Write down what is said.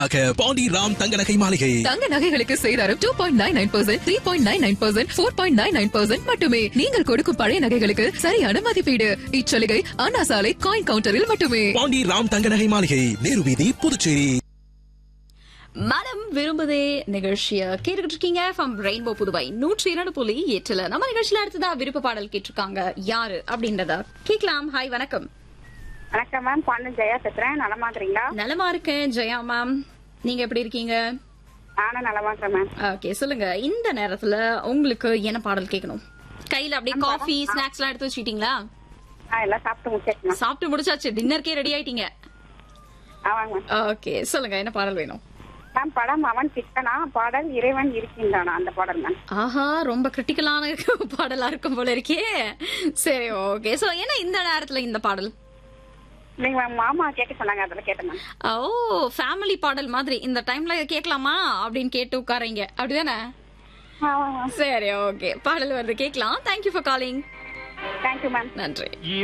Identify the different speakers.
Speaker 1: பாண்டி ராம் தங்க நகை மாளிகை
Speaker 2: தங்க நகைகளுக்கு சேதாரம் two point nine nine percent three point nine nine percent four point nine nine percent மட்டுமே நீங்கள் கொடுக்கும் பழைய நகைகளுக்கு சரியான மதிப்பீடு இச்சலுகை அண்ணா சாலை காயின் கவுண்டரில் மட்டுமே
Speaker 1: பாண்டி ராம் தங்க நகை மாளிகை நேரு வீதி புதுச்சேரி
Speaker 3: மனம் விரும்புதே நிகழ்ச்சிய கேட்டுக்கிட்டு இருக்கீங்க ஃப்ரம் ரெயின்போ புதுவை நூற்றி இரண்டு புள்ளி எட்டுல நம்ம நிகழ்ச்சியில அடுத்ததா விருப்ப பாடல் கேட்டிருக்காங்க யாரு அப்படின்றத கேட்கலாம் ஹாய் வணக்கம்
Speaker 4: வணக்கம் மேம் பாண்டன் ஜெயா பேசுறேன் நலமா இருக்கிறீங்களா
Speaker 3: நலமா இருக்கேன் ஜெயா மேம் நீங்க எப்படி இருக்கீங்க
Speaker 4: நானும் நலமா இருக்கிறேன் மேம்
Speaker 3: ஓகே சொல்லுங்க இந்த நேரத்துல உங்களுக்கு என்ன பாடல் கேட்கணும் கையில அப்படியே காஃபி ஸ்நாக்ஸ் எல்லாம் எடுத்து வச்சுக்கிட்டீங்களா
Speaker 4: ஆ எல்லாம் சாப்பிட்டு முடிச்சாச்சு மேம்
Speaker 3: சாப்பிட்டு முடிச்சாச்சு டின்னருக்கே ரெடி ஆயிட்டீங்க
Speaker 4: ஆமாங்க மேம்
Speaker 3: ஓகே சொல்லுங்க என்ன பாடல் வேணும்
Speaker 4: மேம் படம் அவன் கிட்டனா பாடல் இறைவன் இருக்கின்றானா அந்த பாடல் மேம்
Speaker 3: ஆஹா ரொம்ப கிரிட்டிக்கலான பாடலா இருக்கும் போல இருக்கே சரி ஓகே சோ என்ன இந்த நேரத்துல இந்த பாடல்
Speaker 4: நீங்க மேம் மாமா கேட்க சொன்னாங்க அதில் கேட்டேன் மேம்
Speaker 3: ஓ ஃபேமிலி பாடல் மாதிரி இந்த டைம்ல கேட்கலாமா அப்படின்னு கேட்டு உட்காரீங்க அப்படிதானே
Speaker 4: ஆமாம் மேம்
Speaker 3: சரி ஓகே பாடல் வருது கேட்கலாம் thank you for calling
Speaker 4: thank you ma'am
Speaker 3: நன்றி